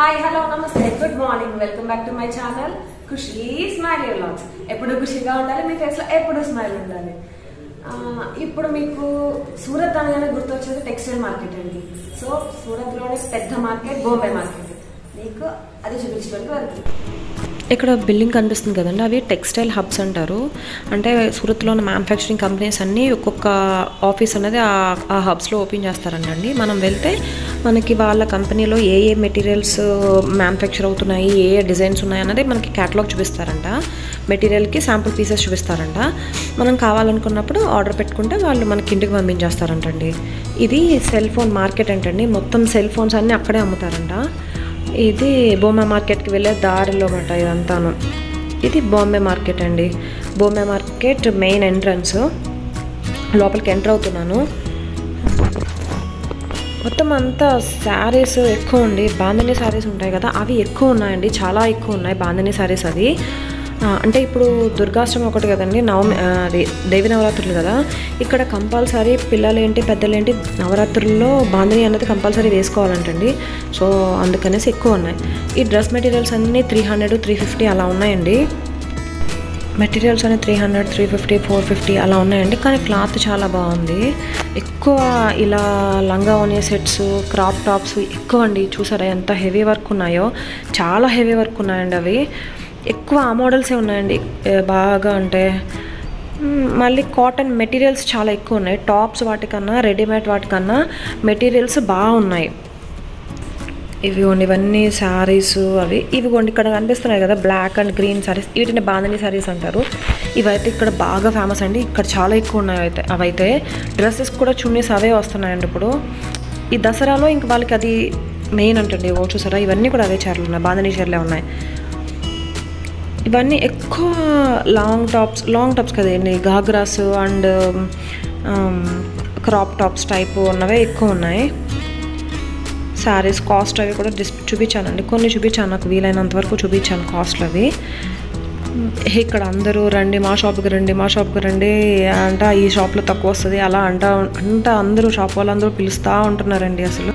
hi hello నమస్తే good morning welcome back to my channel Khushi smile vlogs ఎప్పుడు ఖుషిగా ఉండాలి మీ ఫేస్ లో ఎప్పుడు స్మైల్ ఉండాలి ఆ, ఇప్పుడు మీకు సూరత్ అనగానే గుర్తొచ్చేది టెక్స్టైల్ మార్కెట్ అండి సో సూరత్ లోనే పెద్ద మార్కెట్ బొంబే మార్కెట్ మీకు అది చూపించడానికి వెళ్తుంది ఇక్కడ బిల్డింగ్ కనిపిస్తుంది కదండి అవి టెక్స్టైల్ హబ్స్ అంటారు అంటే సూరత్లో ఉన్న మ్యానుఫ్యాక్చరింగ్ కంపెనీస్ అన్నీ ఒక్కొక్క ఆఫీస్ అనేది ఆ- ఆ హబ్స్లో ఓపెన్ చేస్తారంటండి మనం వెళ్తే మనకి వాళ్ళ కంపెనీలో ఏ ఏ మెటీరియల్స్ మ్యానుఫ్యాక్చర్ అవుతున్నాయి ఏ ఏ డిజైన్స్ ఉన్నాయి అన్నది మనకి క్యాటలాగ్ చూపిస్తారంట మెటీరియల్కి శాంపుల్ పీసెస్ చూపిస్తారంట మనం కావాలనుకున్నప్పుడు ఆర్డర్ పెట్టుకుంటే వాళ్ళు మనకి ఇంటికి పంపించేస్తారంటండి ఇది సెల్ ఫోన్ మార్కెట్ అంటండి మొత్తం సెల్ ఫోన్స్ అన్నీ అక్కడే అమ్ముతారంట ఇది బొమ్మ మార్కెట్కి వెళ్ళే దారిలో మాట ఇదంతాను ఇది బాంబే మార్కెట్ అండి బాంబే మార్కెట్ మెయిన్ ఎంట్రన్స్ లోపలికి ఎంటర్ అవుతున్నాను మొత్తం అంతా శారీస్ ఎక్కువ ఉండి బాందిని శారీస్ ఉంటాయి కదా అవి ఎక్కువ ఉన్నాయండి చాలా ఎక్కువ ఉన్నాయి బాందిని శారీస్ అవి ఆ, అంటే ఇప్పుడు దుర్గాష్టమి ఒకటి కదండి నవమి ఆ, అది దేవి నవరాత్రులు కదా ఇక్కడ కంపల్సరీ పిల్లలేంటి పెద్దలేంటి నవరాత్రుల్లో బాందిని అన్నది కంపల్సరీ వేసుకోవాలంటండి సో అందుకనేసి ఎక్కువ ఉన్నాయి ఈ డ్రెస్ మెటీరియల్స్ అన్నీ త్రీ హండ్రెడ్ త్రీ ఫిఫ్టీ అలా ఉన్నాయండి మెటీరియల్స్ అనేవి three hundred three fifty four fifty అలా ఉన్నాయండి కానీ క్లాత్ చాలా బాగుంది ఎక్కువ ఇలా లంగా ఓనే సెట్స్ క్రాప్ టాప్స్ ఎక్కువ అండి చూసారా ఎంత హెవీ వర్క్ ఉన్నాయో చాలా హెవీ వర్క్ ఉన్నాయండి అవి ఎక్కువ ఆ మోడల్సే ఉన్నాయండి ఏ, బాగా అంటే మ్, మళ్ళీ కాటన్ మెటీరియల్స్ చాలా ఎక్కువ ఉన్నాయి టాప్స్ వాటికన్నా రెడీమేడ్ వాటికన్నా మెటీరియల్స్ బాగున్నాయి ఇవిగోండి ఇవన్నీ శారీస్ అవి ఇవిగోండి ఇక్కడ కనిపిస్తున్నాయి కదా బ్లాక్ అండ్ గ్రీన్ శారీస్ వీటిని బాందని శారీస్ అంటారు ఇవైతే ఇక్కడ బాగా ఫేమస్ అండి ఇక్కడ చాలా ఎక్కువ ఉన్నాయి అయితే అవైతే డ్రెస్సెస్ కూడా చున్నీస్ అవే వస్తున్నాయండి ఇప్పుడు ఈ దసరాలో ఇంక వాళ్ళకి అది మెయిన్ అంటండి ఓ చూసారా ఇవన్నీ కూడా అవే చీరలు ఉన్నాయి బాందని చీరలే ఉన్నాయి ఇవన్నీ ఎక్కువ లాంగ్ టాప్స్ లాంగ్ టాప్స్ కదండి ghagras and crop tops type ఉన్నవే ఎక్కువ ఉన్నాయి శారీస్ కాస్ట్ అవి కూడా డిస్ చూపించానండి కొన్ని చూపించాను నాకు వీలైనంత వరకు చూపించాను కాస్ట్లు అవి ఇక్కడ అందరూ రండి మా షాప్కి రండి మా షాప్కి రండి అంట ఈ షాప్లో తక్కువ వస్తుంది అలా అంట అంట అందరూ షాప్ వాళ్ళందరూ పిలుస్తూ ఉంటున్నారండి అసలు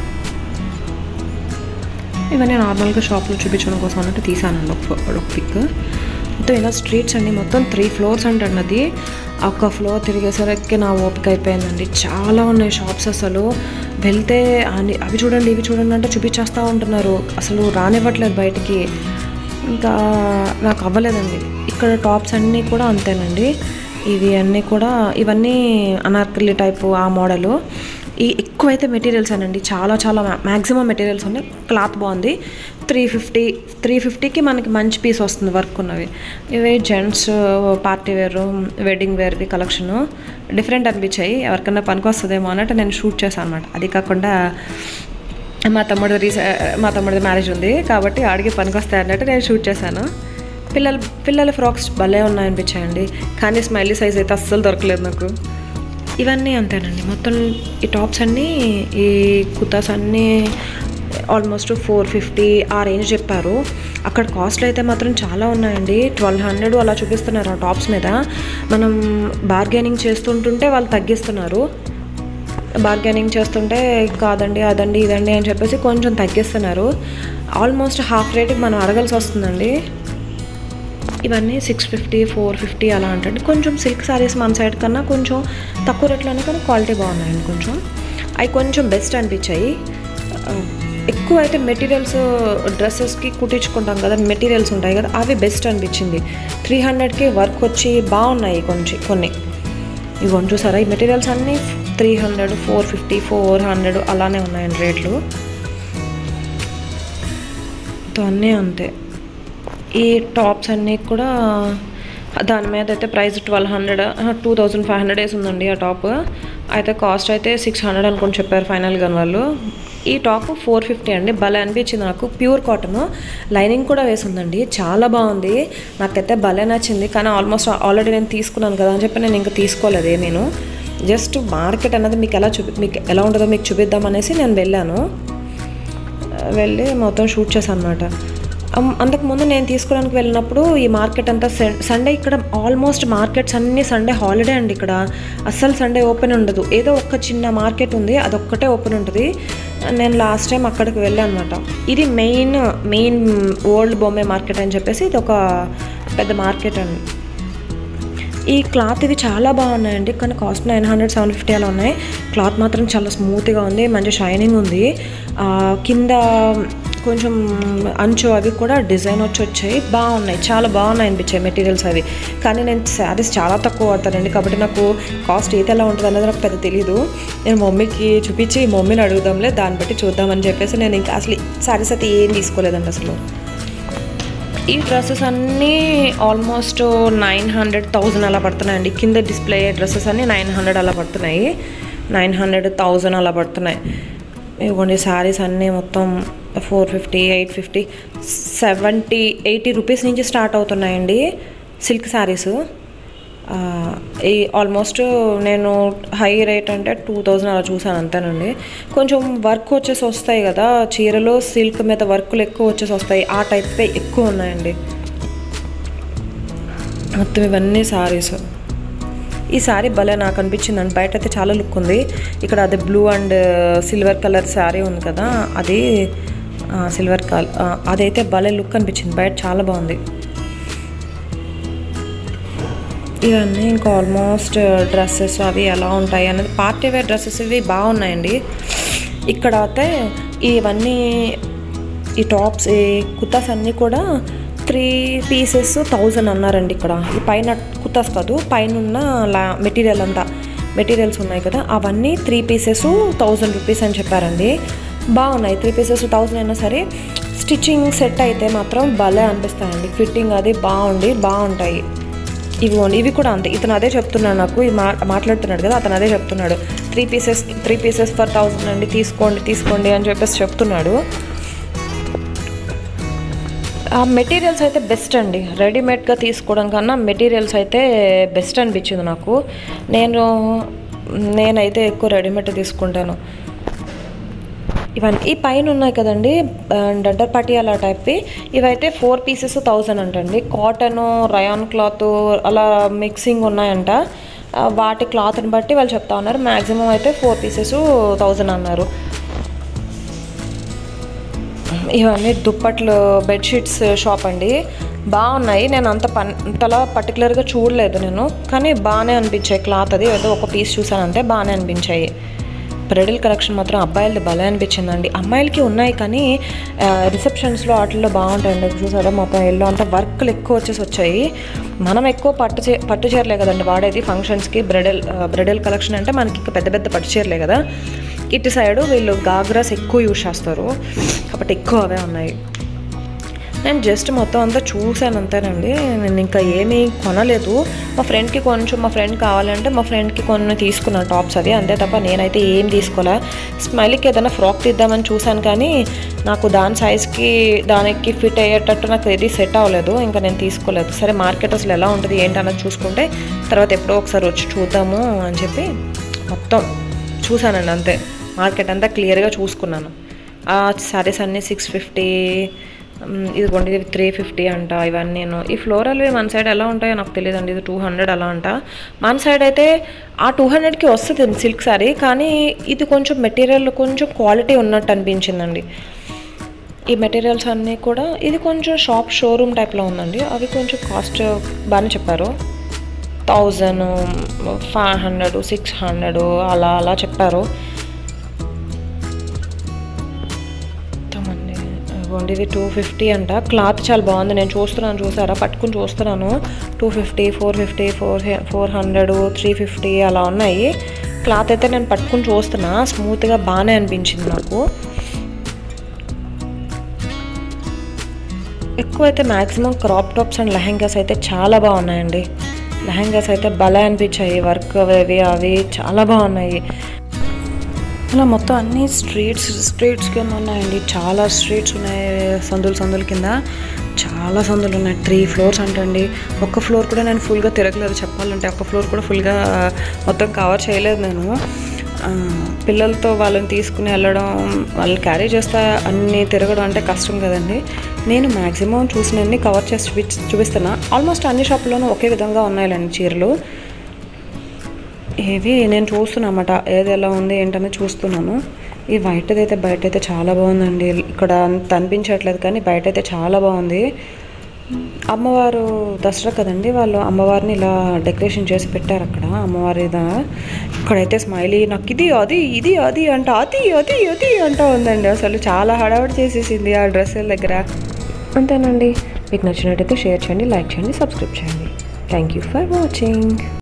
ఇవన్నీ నార్మల్గా షాప్లో చూపించడం కోసం అన్నట్టు తీసానండి ఒక ఫో- ఒక పిక్ మొత్తం ఇలా స్ట్రీట్స్ అండి మొత్తం త్రీ ఫ్లోర్స్ అంటండి అది ఒక ఫ్లోర్ తిరిగేసరికి నా ఓపిక అయిపోయిందండి చాలా ఉన్నాయి షాప్స్ అసలు వెళ్తే అన్ని- అవి చూడండి ఇవి చూడండి అంటే చూపించేస్తూ ఉంటున్నారు అసలు రానివ్వట్లేదు బయటికి ఇంకా నాకు అవ్వలేదండి ఇక్కడ టాప్స్ అన్నీ కూడా అంతేనండి ఇవి అన్నీ కూడా ఇవన్నీ అనార్కలి టైపు ఆ మోడలు ఈ ఎక్కువైతే మెటీరియల్స్ అనండి చాలా చాలా మ్యాక్సిమం మెటీరియల్స్ ఉన్నాయి క్లాత్ బాగుంది త్రీ ఫిఫ్టీ త్రీ ఫిఫ్టీకి మనకి మంచి పీస్ వస్తుంది వర్క్ ఉన్నవి ఇవి జెంట్స్ పార్టీ వేర్ వెడ్డింగ్ వేర్వి కలెక్షన్ డిఫరెంట్ అనిపించాయి ఎవరికన్నా పనికి వస్తుందేమో అన్నట్టు నేను షూట్ చేశాను అనమాట అది కాకుండా మా తమ్ముడు రీసె మా తమ్ముడిది మ్యారేజ్ ఉంది కాబట్టి ఆడికి పనికి వస్తాయి అన్నట్టు నేను షూట్ చేశాను పిల్లలు పిల్లల ఫ్రాక్స్ భలే ఉన్నాయనిపించాయండి కానీ స్మైలీ సైజ్ అయితే అస్సలు దొరకలేదు నాకు ఇవన్నీ అంతేనండి మొత్తం ఈ టాప్స్ అన్నీ ఈ కుర్తాస్ అన్నీ ఆల్మోస్ట్ ఫోర్ ఫిఫ్టీ ఆ రేంజ్ చెప్పారు అక్కడ కాస్ట్లు అయితే మాత్రం చాలా ఉన్నాయండి ట్వెల్వ్ హండ్రెడ్ అలా చూపిస్తున్నారు ఆ టాప్స్ మీద మనం బార్గెనింగ్ చేస్తుంటుంటే వాళ్ళు తగ్గిస్తున్నారు బార్గెనింగ్ చేస్తుంటే కాదండి అదండి ఇదండి అని చెప్పేసి కొంచెం తగ్గిస్తున్నారు ఆల్మోస్ట్ హాఫ్ రేట్కి మనం అడగాల్సి వస్తుందండి ఇవన్నీ సిక్స్ ఫిఫ్టీ ఫోర్ ఫిఫ్టీ అలా అంటే కొంచెం సిల్క్ శారీస్ మన సైడ్ కన్నా కొంచెం తక్కువ రేట్లోనే కానీ క్వాలిటీ బాగున్నాయండి కొంచెం అవి కొంచెం బెస్ట్ అనిపించాయి ఆ, ఎక్కువ అయితే మెటీరియల్స్ డ్రెస్సెస్కి కుట్టించుకుంటాం కదా మెటీరియల్స్ ఉంటాయి కదా అవి బెస్ట్ అనిపించింది త్రీ హండ్రెడ్కి వర్క్ వచ్చి బాగున్నాయి కొంచెం కొన్ని ఇవన్నీ చూసారా ఈ మెటీరియల్స్ అన్నీ three hundred four fifty four hundred అలానే ఉన్నాయండి రేట్లు తో అన్నీ అంతే ఈ టాప్స్ అన్నీ కూడా దాని మీద అయితే price twelve hundred two thousand five hundred వేసి ఉందండి ఆ టాప్ అయితే కాస్ట్ అయితే సిక్స్ హండ్రెడ్ అనుకుని చెప్పారు ఫైనల్గా వాళ్ళు ఈ టాప్ ఫోర్ ఫిఫ్టీ అండి భలే అనిపించింది నాకు ప్యూర్ కాటన్ లైనింగ్ కూడా వేసి ఉందండి చాలా బాగుంది నాకైతే భలే నచ్చింది కానీ ఆల్మోస్ట్ ఆల్రెడీ నేను తీసుకున్నాను కదా అని చెప్పి నేను ఇంకా తీసుకోలేదు నేను జస్ట్ మార్కెట్ అన్నది మీకు ఎలా చూపి మీకు ఎలా ఉంటుందో మీకు చూపిద్దాం అనేసి నేను వెళ్ళాను వెళ్ళి మొత్తం షూట్ చేశాను అనమాట అమ్- అంతకుముందు నేను తీసుకోవడానికి వెళ్ళినప్పుడు ఈ మార్కెట్ అంతా సన్- సండే ఇక్కడ ఆల్మోస్ట్ మార్కెట్స్ అన్నీ సండే హాలిడే అండి ఇక్కడ అస్సలు సండే ఓపెన్ ఉండదు ఏదో ఒక చిన్న మార్కెట్ ఉంది అదొక్కటే ఓపెన్ ఉంటుంది నేను లాస్ట్ టైం అక్కడికి వెళ్ళాను అనమాట ఇది main main old Bombay market అని చెప్పేసి ఇది ఒక పెద్ద మార్కెట్ అండి ఈ క్లాత్ ఇవి చాలా బాగున్నాయండి కానీ cost nine hundred seven fifty అలా ఉన్నాయి క్లాత్ మాత్రం చాలా స్మూత్గా ఉంది మంచి షైనింగ్ ఉంది ఆ, కింద కొంచెం అంచు అవి కూడా డిజైన్ వచ్చి వచ్చాయి బాగున్నాయి చాలా బాగున్నాయి అనిపించాయి మెటీరియల్స్ అవి కానీ నేను శారీస్ చాలా తక్కువ వాడతానండి కాబట్టి నాకు కాస్ట్ ఏది ఎలా ఉంటుంది అనేది నాకు పెద్ద తెలియదు నేను మమ్మీకి చూపించి మమ్మీని అడుగుదాంలే దాన్ని బట్టి చూద్దామని చెప్పేసి నేను ఇంకా అసలు శారీస్ అయితే ఏం తీసుకోలేదండి అసలు ఈ డ్రెస్సెస్ అన్నీ ఆల్మోస్ట్ నైన్ హండ్రెడ్ థౌజండ్ అలా పడుతున్నాయండి కింద డిస్ప్లే డ్రెస్సెస్ అన్నీ నైన్ హండ్రెడ్ అలా పడుతున్నాయి నైన్ హండ్రెడ్ థౌజండ్ అలా పడుతున్నాయి ఇవ్వండి శారీస్ అన్నీ మొత్తం four fifty eight fifty seventy eighty rupees నుంచి స్టార్ట్ అవుతున్నాయండి సిల్క్ శారీస్ ఆ, ఈ ఆల్మోస్ట్ నేను హై రేట్ అంటే టూ థౌజండ్ అలా చూసాను అంతేనండి కొంచెం వర్క్ వచ్చేసి వస్తాయి కదా చీరలు సిల్క్ మీద వర్క్లు ఎక్కువ వచ్చేసి వస్తాయి ఆ టైప్ ఎక్కువ ఉన్నాయండి మొత్తం ఇవన్నీ సారీస్ ఈ సారీ భలే నాకు అనిపించిందండి బయట అయితే చాలా లుక్ ఉంది ఇక్కడ అదే blue and silver colour sari ఉంది కదా అది సిల్వర్ కలర్ అదైతే భలే లుక్ అనిపించింది బయట చాలా బాగుంది ఇవన్నీ ఇంకా ఆల్మోస్ట్ డ్రెస్సెస్ అవి ఎలా ఉంటాయి అనేది పార్టీ వేర్ డ్రెస్సెస్ ఇవి బాగున్నాయండి ఇక్కడ అయితే ఇవన్నీ ఈ టాప్స్ ఈ కుర్తాస్ అన్నీ కూడా త్రీ పీసెస్ థౌజండ్ అన్నారండి ఇక్కడ ఈ పైన కుర్తాస్ కాదు పైన ఉన్న లా మెటీరియల్ అంతా మెటీరియల్స్ ఉన్నాయి కదా అవన్నీ త్రీ పీసెస్ థౌజండ్ రూపీస్ అని చెప్పారండి బాగున్నాయి త్రీ పీసెస్ థౌజండ్ అయినా సరే స్టిచ్చింగ్ సెట్ అయితే మాత్రం భలే అనిపిస్తాయండి ఫిట్టింగ్ అది బాగుండి బాగుంటాయి ఇవిగోండి ఇవి కూడా అంతే ఇతను అదే చెప్తున్నాడు నాకు ఈ మా మాట్లాడుతున్నాడు కదా అతను అదే చెప్తున్నాడు three pieces three pieces for thousand అండి తీసుకోండి తీసుకోండి అని చెప్పేసి చెప్తున్నాడు ఆ మెటీరియల్స్ అయితే బెస్ట్ అండి రెడీమేడ్గా తీసుకోవడం కన్నా మెటీరియల్స్ అయితే బెస్ట్ అనిపించింది నాకు నేను నేనైతే ఎక్కువ రెడీమేడ్ తీసుకుంటాను ఇవన్నీ ఈ పైన ఉన్నాయి కదండి డండర్ పటియాలా టైప్వి ఇవైతే ఫోర్ పీసెస్ థౌజండ్ అంటండి కాటన్ రయాన్ క్లాత్ అలా మిక్సింగ్ ఉన్నాయంట ఆ, వాటి క్లాత్ని బట్టి వాళ్ళు చెప్తా ఉన్నారు మ్యాక్సిమం అయితే ఫోర్ పీసెస్ థౌజండ్ అన్నారు ఇవన్నీ దుప్పట్లు బెడ్షీట్స్ షాప్ అండి బాగున్నాయి నేను అంత పన్ అంతలా పర్టికులర్గా చూడలేదు నేను కానీ బాగానే అనిపించాయి క్లాత్ అది ఏదో ఒక పీస్ చూసాను అంతే బాగానే అనిపించాయి బ్రైడల్ కలెక్షన్ మాత్రం అబ్బాయిలది భలే అనిపించిందండి అమ్మాయిలకి ఉన్నాయి కానీ రిసెప్షన్స్లో వాటిల్లో బాగుంటాయండి చూసారా మొత్తం ఎల్లో అంతా వర్క్లు ఎక్కువ వచ్చేసి వచ్చాయి మనం ఎక్కువ పట్టు చే పట్టు చీరలే కదండి వాడేది ఫంక్షన్స్కి బ్రైడల్ బ్రైడల్ కలెక్షన్ అంటే మనకి ఇంకా పెద్ద పెద్ద పట్టు చీరలే కదా ఇటు సైడు వీళ్ళు గాగ్రాస్ ఎక్కువ యూజ్ చేస్తారు కాబట్టి ఎక్కువ అవే ఉన్నాయి నేను జస్ట్ మొత్తం అంతా చూశాను అంతేనండి నేను ఇంకా ఏమీ కొనలేదు మా ఫ్రెండ్కి కొంచెం మా ఫ్రెండ్ కావాలంటే మా ఫ్రెండ్కి కొన్ని తీసుకున్నాను టాప్స్ అవి అంతే తప్ప నేనైతే ఏం తీసుకోలే స్మైల్కి ఏదైనా ఫ్రాక్ తీద్దామని చూశాను కానీ నాకు దాని సైజ్కి దానికి ఫిట్ అయ్యేటట్టు నాకు ఏది సెట్ అవ్వలేదు ఇంకా నేను తీసుకోలేదు సరే మార్కెట్ అసలు ఎలా ఉంటుంది ఏంటి అన్నది చూసుకుంటే తర్వాత ఎప్పుడో ఒకసారి వచ్చి చూద్దాము అని చెప్పి మొత్తం చూశానండి అంతే మార్కెట్ అంతా క్లియర్గా చూసుకున్నాను ఆ శారీస్ అన్నీ సిక్స్ ఫిఫ్టీ ఇదిగోండి ఇది త్రీ ఫిఫ్టీ అంట ఇవన్నీ నేను ఈ ఫ్లోరల్ మన సైడ్ ఎలా ఉంటాయో నాకు తెలియదండి ఇది టూ హండ్రెడ్ అలా అంట మన సైడ్ అయితే ఆ టూ హండ్రెడ్కి వస్తుంది సిల్క్ శారీ కానీ ఇది కొంచెం మెటీరియల్ కొంచెం క్వాలిటీ ఉన్నట్టు అనిపించిందండి ఈ మెటీరియల్స్ అన్నీ కూడా ఇది కొంచెం షాప్ షోరూమ్ టైప్లో ఉందండి అవి కొంచెం కాస్ట్ బాగానే చెప్పారు thousand five hundred six hundred అలా అలా చెప్పారు మొత్తమండి ఇదిగోండి ఇది టూ ఫిఫ్టీ అంట క్లాత్ చాలా బాగుంది నేను చూస్తున్నాను చూసారా పట్టుకుని చూస్తున్నాను two fifty four fifty four four hundred three fifty అలా ఉన్నాయి క్లాత్ అయితే నేను పట్టుకుని చూస్తున్నా స్మూత్గా బాగానే అనిపించింది నాకు ఎక్కువైతే maximum crop tops and lehengas అయితే చాలా బాగున్నాయండి లెహెంగాస్ అయితే భలే అనిపించాయి వర్క్ అవి అవి చాలా బాగున్నాయి అలా మొత్తం అన్ని స్ట్రీట్స్ స్ట్రీట్స్ కింద ఉన్నాయండి చాలా స్ట్రీట్స్ ఉన్నాయి సందులు సందుల కింద చాలా సందులు ఉన్నాయి త్రీ ఫ్లోర్స్ అంటండి ఒక్క ఫ్లోర్ కూడా నేను ఫుల్గా తిరగలేదు చెప్పాలంటే ఒక్క ఫ్లోర్ కూడా ఫుల్గా మొత్తం కవర్ చేయలేదు నేను ఆ, పిల్లలతో వాళ్ళని తీసుకుని వెళ్ళడం వాళ్ళు క్యారీ చేస్తా అన్నీ తిరగడం అంటే కష్టం కదండి నేను మ్యాక్సిమం చూసినన్ని కవర్ చేసి చూపి చూపిస్తున్నా ఆల్మోస్ట్ అన్ని షాపుల్లోనూ ఒకే విధంగా ఉన్నాయిలండి చీరలు ఇవి నేను చూస్తున్నా అన్నమాట ఏది ఎలా ఉంది ఏంటని చూస్తున్నాను ఈ వైట్ అయితే బయట అయితే చాలా బాగుందండి ఇక్కడ అంత అనిపించట్లేదు కానీ బయట అయితే చాలా బాగుంది అమ్మవారు దసరా కదండి వాళ్ళు అమ్మవారిని ఇలా డెకరేషన్ చేసి పెట్టారు అక్కడ అమ్మవారి ఇదా ఇక్కడైతే స్మైలీ నాకు ఇది అది ఇది అది అంట అది అది అది అంటా ఉందండి అసలు చాలా హడావుడి చేసేసింది ఆ డ్రెస్సుల దగ్గర అంతేనండి మీకు నచ్చినట్టయితే షేర్ చేయండి లైక్ చేయండి సబ్స్క్రైబ్ చేయండి థ్యాంక్ యూ ఫర్ వాచింగ్